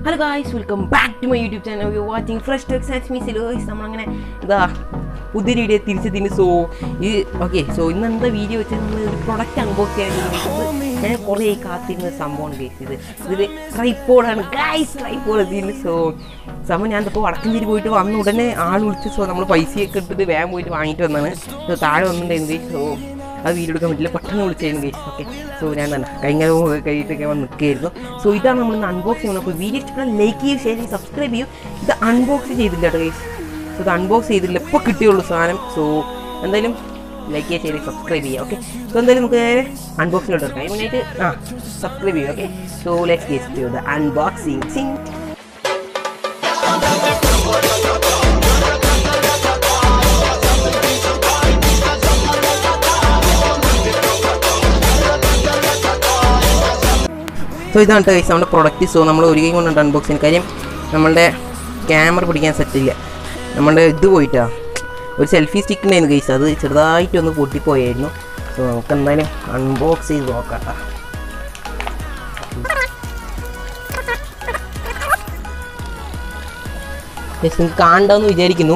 Hello guys welcome back to my YouTube channel you watching fresh techs and മീസിൽ guys നമ്മളങ്ങനെ ഇതാ പുതിയ video തിരിച്ചെത്തിന് സോ ഈ ഓക്കെ സോ ഇന്ന് എന്താ വീഡിയോ വെച്ചാൽ നമ്മൾ ഒരു പ്രൊഡക്റ്റ് അൺബോക്സ് ചെയ്യാൻ വേണ്ടി ഞാൻ കുറേ കാത്തിരുന്ന സംഭവമാണ് ഗൈസ് ഇത് ഇത് ട്രൈപ്പോഡാണ് ഗൈസ് ട്രൈപ്പോഡ് ഇതിന് സോ സംഭവം ഞാൻ ഇപ്പോൾ വടക്കഞ്ചേരി പോയിട്ട് വന്ന ഉടനെ ആൾ വിളിച്ചു സോ നമ്മൾ പൈസയൊക്കെ എടുത്തിട്ട് വേഗം പോയിട്ട് വാങ്ങിയിട്ട് വന്നതാണ് സോ താഴെ വന്നിട്ടുണ്ടായിരുന്നു ഗൈസ് സോ അത് വീഡിയോ എടുക്കാൻ പറ്റില്ല പെട്ടെന്ന് വിളിച്ചായിരുന്നു ഗൈസ് ഓക്കെ സോ ഞാൻ തന്നെ കഴിഞ്ഞ കഴിഞ്ഞിട്ടൊക്കെ വന്ന് നിൽക്കുകയായിരുന്നു സോ ഇതാണ് നമ്മൾ ഇന്ന് അൺബോക്സ് ചെയ്യുന്നത് അപ്പോൾ വീഡിയോ ഇഷ്ടപ്പെട്ടാൽ ലൈക്ക് ചെയ്യും ഷെയർ ചെയ്യും സബ്സ്ക്രൈബ് ചെയ്യും ഇത് അൺബോക്സ് ചെയ്തില്ല കേട്ടോ ഗൈസ് സോ ഇത് അൺബോക്സ് ചെയ്തില്ല ഇപ്പോൾ കിട്ടിയുള്ളൂ സാധനം സോ എന്തായാലും ലൈക്ക് ചെയ്യുക ഷെയർ സബ്സ്ക്രൈബ് ചെയ്യുക ഓക്കെ സോ എന്തായാലും നമുക്ക് നേരെ അൺബോക്സിലോട്ട് എടുക്കാം അതിനായിട്ട് ആ സബ്സ്ക്രൈബ് ചെയ്യുക okay so let's get to the unboxing സിങ് സോ ഇതാണ് കേട്ടോ നമ്മുടെ പ്രൊഡക്റ്റ് സോ നമ്മൾ ഒരു കൈ കൊണ്ടുണ്ട് അൺബോക്സ് ചെയ്യുന്ന കാര്യം നമ്മളുടെ ക്യാമറ പിടിക്കാൻ സെറ്റില്ല നമ്മളുടെ ഇത് പോയിട്ടാ ഒരു സെൽഫി സ്റ്റിക്ക് ഉണ്ടായിരുന്നു ഗൈസ് അത് ചെറുതായിട്ടൊന്ന് പൊട്ടിപ്പോയായിരുന്നു സോ നമുക്ക് എന്തായാലും അൺബോക്സ് ചെയ്ത് നോക്കാം ട്ടാ. Guys, നിങ്ങൾക്ക് കാണണ്ടെന്ന് വിചാരിക്കുന്നു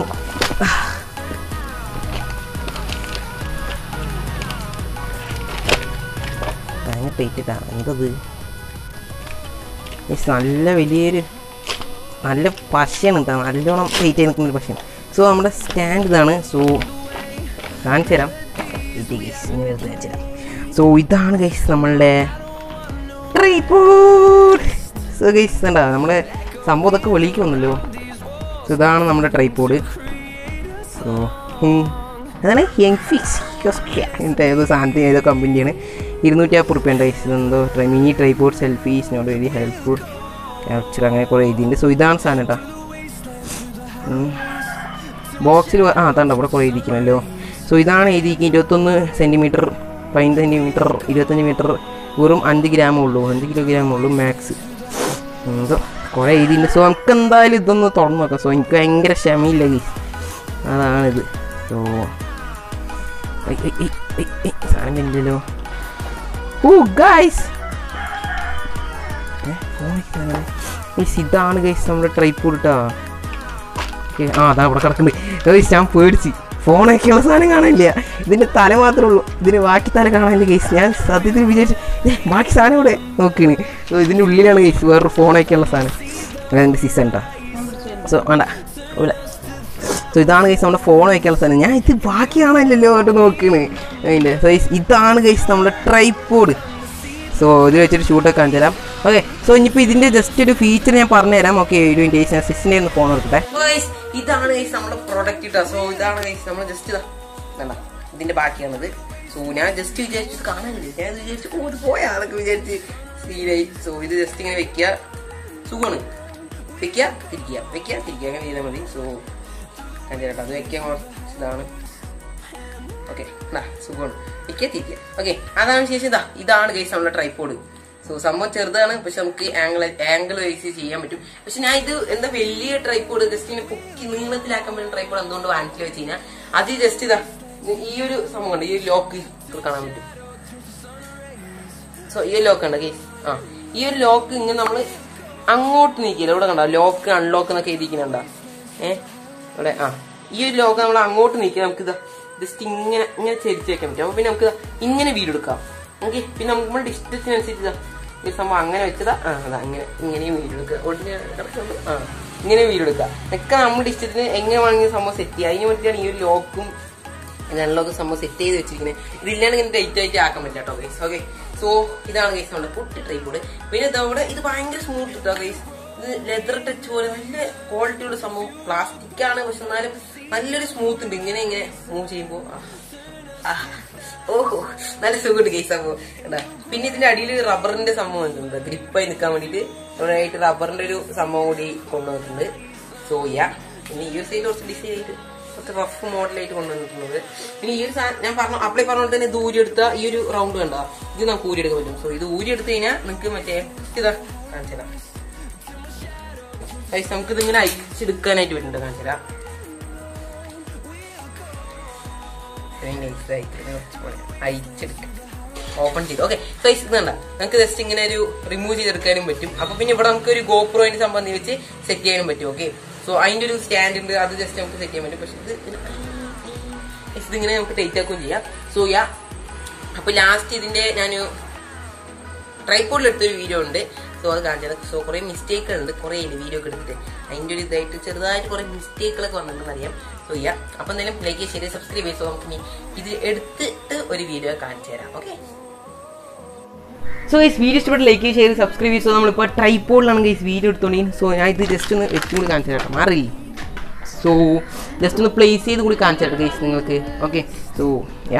ഭയങ്കര ടൈറ്റിട്ടാ എന്തത് Guys, നല്ല വലിയൊരു നല്ല പശയാണ് കേട്ടോ നല്ലോണം ടൈറ്റ് ആയി നിൽക്കുന്ന ഒരു പശയാണ് സോ നമ്മുടെ സ്റ്റാൻഡ് ഇതാണ് സോ കാണിച്ചു തരാം ഇത് ഗൈസ് ഇങ്ങനെ എടുത്ത് കാണിച്ചു തരാം സോ ഇതാണ് ഗൈസ് നമ്മളുടെ ട്രൈപ്പോഡ് സോ ഗൈസ് എന്താ നമ്മുടെ സംഭവം ഇതൊക്കെ വെളിയിക്കൊന്നല്ലോ സോ ഇതാണ് നമ്മുടെ ട്രൈപ്പോഡ് സോ അതാണ് യങ് ഫിക്സ് ഇങ്ങനത്തെ ഏതോ സാധനത്തിന് ഏതോ കമ്പനിയാണ് ഇരുന്നൂറ്റി അമ്പത് റുപ്യ ഉണ്ട് ഗൈസ് ഇതെന്തോ try mini tripod selfies not very helpful capture അങ്ങനെ കുറേ എഴുതിയിട്ടുണ്ട് സോ ഇതാണ് സാധനം കേട്ടോ ബോക്സിൽ ആ അതാണ്ട് അവിടെ കുറേ എഴുതിക്കണല്ലോ സോ ഇതാണ് എഴുതിയിരിക്കുന്നത് ഇരുപത്തൊന്ന് സെൻറ്റിമീറ്റർ പതിനഞ്ച് സെൻറ്റിമീറ്റർ ഇരുപത്തഞ്ച് മീറ്റർ വെറും അഞ്ച് ഗ്രാമേ ഉള്ളൂ അഞ്ച് കിലോഗ്രാമേ ഉള്ളൂ മാക്സ് എന്തോ കുറേ എഴുതിയിട്ടുണ്ട് സോ നമുക്ക് എന്തായാലും ഇതൊന്ന് തുറന്നു നോക്കാം സോ എനിക്ക് ഭയങ്കര ക്ഷമയില്ല ഗീസ് അതാണിത് സോ സാധനം ഇല്ലല്ലോ ഓ ഗൈസ് ഇതാണ് ഗൈസ് നമ്മുടെ ട്രൈപ്പോഡ് കേട്ടോ ഓക്കെ ആ അതാ അവിടെ കിടക്കുന്നുണ്ട് ഗൈസ് ഞാൻ പേടിച്ച് ഫോണൊക്കെയുള്ള സാധനം കാണില്ല ഇതിൻ്റെ തല മാത്രമേ ഉള്ളൂ ഇതിന് ബാക്കി തല കാണാനില്ല ഗൈസ് ഞാൻ സത്യത്തിൽ വിചാരിച്ചു "ഏ, ബാക്കി സാധനം ഇവിടെ നോക്കണ് സോ ഇതിൻ്റെ ഉള്ളിലാണ് ഗൈസ് വേറൊരു ഫോണൊക്കെയുള്ള സാധനം അതിൻ്റെ സീസൺ കേട്ടോ സോ വേണ്ട ഇവിടെ സോ ഇതാണ് ഗൈസ് നമ്മുടെ ഫോൺ വയ്ക്കാനുള്ള സാധനം ഞാൻ ഇത് ബാക്കി കാണാനില്ലല്ലോ എന്നിട്ട് നോക്കണ് അതിൻ്റെ സോ ഇതാണ് ഗൈസ് നമ്മുടെ ട്രൈപ്പോഡ് സോ ഇത് വെച്ചിട്ട് ഷൂട്ടൊക്കെ കാണിച്ചു തരാം ഓക്കെ സോ ഇനിയിപ്പോൾ ഇതിൻ്റെ ജസ്റ്റ് ഒരു ഫീച്ചർ ഞാൻ പറഞ്ഞു തരാം ഓക്കെ ഒരു മിനിറ്റ് ഞാൻ സിക്സിൻ്റെ ഒന്ന് ഫോൺ എടുക്കട്ടെ ഇതാണ് ഗൈസ് നമ്മുടെ പ്രോഡക്റ്റ് ഇട്ടാ സോ ഇതാണ് ഗൈസ് നമ്മൾ ജസ്റ്റ് ഇതാ വേണ്ട ഇതിൻ്റെ ബാക്കിയാണിത് സോ ഞാൻ ജസ്റ്റ് വിചാരിച്ചു ഇത് കാണാനില്ല ഞാൻ വിചാരിച്ചു ഓ ഇത് പോയാന്നൊക്കെ വിചാരിച്ച് സീനായി സോ ഇത് ജസ്റ്റ് ഇങ്ങനെ വെക്കുക സുഖമാണ് വെക്കുക തിരിക്കുക വെക്കുക തിരിക്കുക അങ്ങനെ ചെയ്താൽ മതി സോ കണ്ടിട്ട് അത് വെക്കാൻ കുറച്ച് ഇതാണ് ഓക്കെ എന്നാ സുഖമാണ് വെക്കുക തിരിക്കുക ഓക്കെ അതാണ് ശേഷം ഇതാ ഇതാണ് ഗൈസ് നമ്മുടെ ട്രൈപ്പോഡ് സോ സംഭവം ചെറുതാണ് പക്ഷെ നമുക്ക് ആംഗിൾ ആംഗിൾ വൈസ് ചെയ്യാൻ പറ്റും പക്ഷെ ഞാൻ ഇത് എന്താ വലിയ ട്രൈപ്പോഡ് ജസ്റ്റ് ഇങ്ങനെ പൊക്കി നീളത്തിലാക്കാൻ പറ്റുന്ന ട്രൈപ്പോഡ് എന്തുകൊണ്ട് വാനിറ്റിൽ വെച്ച് കഴിഞ്ഞാൽ അത് ജസ്റ്റ് ഇതാ ഈ ഒരു സംഭവം ഉണ്ട് ഈ ഒരു ലോക്ക് കാണാൻ പറ്റും സോ ഈ ഒരു ലോക്ക് ഉണ്ട് ഗൈസ് ആ ഈ ഒരു ലോക്ക് ഇങ്ങനെ നമ്മള് അങ്ങോട്ട് നീക്കില്ല ഇവിടെ കണ്ടോ ലോക്ക് അൺലോക്ക് എന്നൊക്കെ എഴുതിക്കുന്നുണ്ടോ ഏ ഇവിടെ ആ ഈ ഒരു ലോക്ക് നമ്മൾ അങ്ങോട്ട് നീക്കിയാൽ നമുക്ക് ഇതാ ജസ്റ്റ് ഇങ്ങനെ ഇങ്ങനെ ചെരിച്ച് വെക്കാൻ പറ്റും അപ്പൊ പിന്നെ നമുക്ക് ദാ ഇങ്ങനെ വീടെടുക്കാം ഓക്കെ പിന്നെ നമ്മൾ ഡിസ്റ്റൻസിനനുസരിച്ച് ഇതാ ഈ സംഭവം അങ്ങനെ വെച്ചതാ ആ അതാ ഇങ്ങനെ ഇങ്ങനെയും വീടെടുക്കുക ഒടിഞ്ഞ ആ ഇങ്ങനെ വീടെടുക്കുക ഒക്കെ നമ്മുടെ ഇഷ്ടത്തിന് എങ്ങനെ വേണമെങ്കിൽ സംഭവം സെറ്റ് ചെയ്യുക അതിന് വേണ്ടിയിട്ടാണ് ഈ ഒരു ലോക്കും നല്ലൊക്കെ സംഭവം സെറ്റ് ചെയ്ത് വെച്ചിരിക്കുന്നത് ഇതില്ലാണ്ട് ഇങ്ങനെ ടൈറ്റ് ആയിട്ട് ആക്കാൻ പറ്റില്ല കേട്ടോ ഗൈസ് ഓക്കെ സോ ഇതാണ് ഗൈസ് നമ്മുടെ പൊട്ടി ട്രൈപ്പോഡ് പിന്നെ ഇതവിടെ ഇത് ഭയങ്കര സ്മൂത്ത് കേട്ടോ ഗൈസ് ഇത് ലെതർ ടച്ച് പോലെ നല്ല ക്വാളിറ്റിയുള്ള സംഭവം പ്ലാസ്റ്റിക് ആണ് പക്ഷെ എന്നാലും നല്ലൊരു സ്മൂത്ത് ഉണ്ട് ഇങ്ങനെ ഇങ്ങനെ മൂവ് ചെയ്യുമ്പോൾ ഓഹോ നല്ല സുഖമുണ്ട് ഗൈസ് സംഭവം കണ്ടാ പിന്നെ ഇതിന്റെ അടിയിൽ റബ്ബറിന്റെ സംഭവം ഉണ്ട് ഗ്രിപ്പായി നിൽക്കാൻ വേണ്ടിയിട്ട് ഇവിടെയായിട്ട് റബ്ബറിന്റെ ഒരു സംഭവം കൂടി കൊണ്ടുവന്നിട്ടുണ്ട് സോ യാ പിന്നെ ഈ ഒരു സൈഡിൽ കുറച്ച് ഡിസൈൻ ആയിട്ട് കുറച്ച് റഫ് മോഡലായിട്ട് കൊണ്ടുവന്നിട്ടുള്ളത് പിന്നെ ഈ ഒരു സാധനം ഞാൻ പറഞ്ഞു അപ്ലൈ പറഞ്ഞ പോലെ തന്നെ ഇത് ഊരി എടുത്ത ഈ ഒരു റൗണ്ട് കണ്ട ഇത് നമുക്ക് ഊരി എടുക്കാൻ പറ്റും സോ ഇത് ഊരി എടുത്തു കഴിഞ്ഞാൽ നിങ്ങൾക്ക് മറ്റേ ഇതാ കാണിച്ചുതരാം ഗൈസ് നമുക്ക് ഇതിങ്ങനെ അയച്ചെടുക്കാനായിട്ട് പറ്റുന്നുണ്ട് കാണിച്ചുതരാം ഇത്രയും nice ആയിട്ട് കുറച്ച് പോലെ അയച്ചെടുക്കാം ഓപ്പൺ ചെയ്തു ഓക്കെ സൈസ് ഇത് കണ്ട നമുക്ക് ജസ്റ്റ് ഇങ്ങനെ ഒരു റിമൂവ് ചെയ്തെടുക്കാനും പറ്റും അപ്പൊ പിന്നെ ഇവിടെ നമുക്ക് ഒരു ഗോപ്രോയിന് സംബന്ധിച്ച് വെച്ച് സെറ്റ് ചെയ്യാനും പറ്റും ഓക്കെ സോ അതിന്റെ ഒരു സ്റ്റാൻഡ് ഉണ്ട് അത് ജസ്റ്റ് നമുക്ക് സെറ്റ് ചെയ്യാൻ പറ്റും പക്ഷെ ഇത് ഇത് ഇതിങ്ങനെ നമുക്ക് ടൈറ്റ് ആക്കുകയും ചെയ്യാം സോ യാ അപ്പൊ ലാസ്റ്റ് ഇതിന്റെ ഞാൻ ട്രൈപ്പോഡിൽ എടുത്തൊരു വീഡിയോ ഉണ്ട് സോ അത് കാണിച്ചത് സോ കുറെ മിസ്റ്റേക്കുകൾ ഉണ്ട് കുറെ വീഡിയോ ഒക്കെ എടുത്തിട്ട് അതിന്റെ ഒരു ഇതായിട്ട് ചെറുതായിട്ട് കുറെ മിസ്റ്റേക്കുകളൊക്കെ വന്നിട്ടുണ്ടെന്ന് അറിയാം സോ യാ അപ്പൊ എന്തായാലും ലൈക്ക് ശരി സബ്സ്ക്രൈബ് ചെയ്ത് സോ നമുക്ക് ഇനി ഇത് എടുത്തിട്ട് ഒരു വീഡിയോ കാണിച്ചു തരാം ഓക്കെ സോ ഗൈസ് വീഡിയോ ഇഷ്ടപ്പെട്ട് ലൈക്ക് ഷെയർ സബ്സ്ക്രൈബ് ചെയ്ത് സോ നമ്മളിപ്പോൾ ട്രൈപ്പോഡിലാണ് ഗൈസ് വീഡിയോ എടുത്തോണ്ടി സോ ഞാൻ ഇത് ജസ്റ്റ് ഒന്ന് വെച്ചും കൂടി കാണിച്ചു തരാം മാറിയില്ലേ സോ ജസ്റ്റ് ഒന്ന് പ്ലേസ് ചെയ്ത് കൂടി കാണിച്ചു തരാം ഗൈസ് നിങ്ങൾക്ക് ഓക്കെ സോ യാ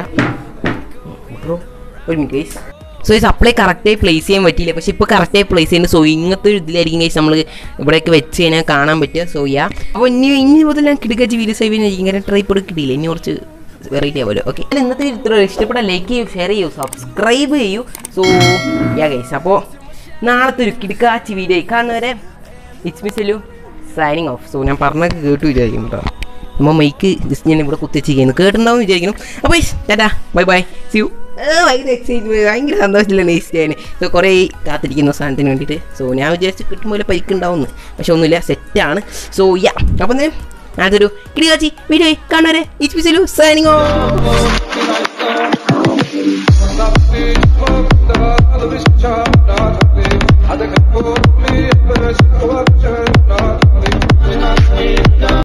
ഒരു മിനിറ്റ് ഗൈസ് സോ ഈ സപ്ലൈ കറക്റ്റായി പ്ലേസ് ചെയ്യാൻ പറ്റിയില്ല പക്ഷെ ഇപ്പോൾ കറക്റ്റായി പ്ലേസ് ചെയ്യുന്നത് സോ ഇങ്ങനത്തെ ഒരു ഇതിലായിരിക്കും ഗൈസ് നമ്മൾ ഇവിടെയൊക്കെ വെച്ച് കഴിഞ്ഞാൽ കാണാൻ പറ്റുക സോ യാ അപ്പോൾ ഇനി ഇനി മുതൽ ഞാൻ കിടക്കച്ച് വീഡിയോസ് ആയി ഇങ്ങനെ ട്രൈപ്പോഡ് കിട്ടിയില്ല ഇനി കുറച്ച് വെറൈറ്റി ആവുമല്ലോ ഓക്കെ അല്ല ഇന്നത്തെ ഇത്ര ഇഷ്ടപ്പെട്ട ലൈക്ക് ചെയ്യൂ ഷെയർ ചെയ്യൂ സബ്സ്ക്രൈബ് ചെയ്യൂ സോ യാ ഗൈസ് അപ്പോൾ നാളത്തെ ഒരു കിടക്കാച്ചി വീഡിയോ കാണുന്നവരെ it's miss Ellu signing off so ഞാൻ പറഞ്ഞൊക്കെ കേട്ടു വിചാരിക്കുന്നു കേട്ടോ നമ്മൾ മൈക്ക് ജസ്റ്റ് ഞാൻ ഇവിടെ കുത്തിച്ചിരിക്കുന്നു കേട്ടിട്ടുണ്ടാവും വിചാരിക്കുന്നു അപ്പോൾ tata bye bye see you ഭയങ്കര എക്സൈറ്റ്മെന്റ് ഭയങ്കര സന്തോഷമില്ല നെക്സ്റ്റ് ചെയ്യാൻ സോ കുറേ കാത്തിരിക്കുന്ന സാധനത്തിന് വേണ്ടിയിട്ട് സോ ഞാൻ വിചാരിച്ച് കിട്ടുമ്പോൾ പൈക്ക് ഉണ്ടാവുന്നു പക്ഷെ ഒന്നുമില്ല സെറ്റാണ് സോ യാ അപ്പം ഞാനതൊരു കിടികാച്ചി വീഡിയോ കാണാരെ it's miss Ellu signing of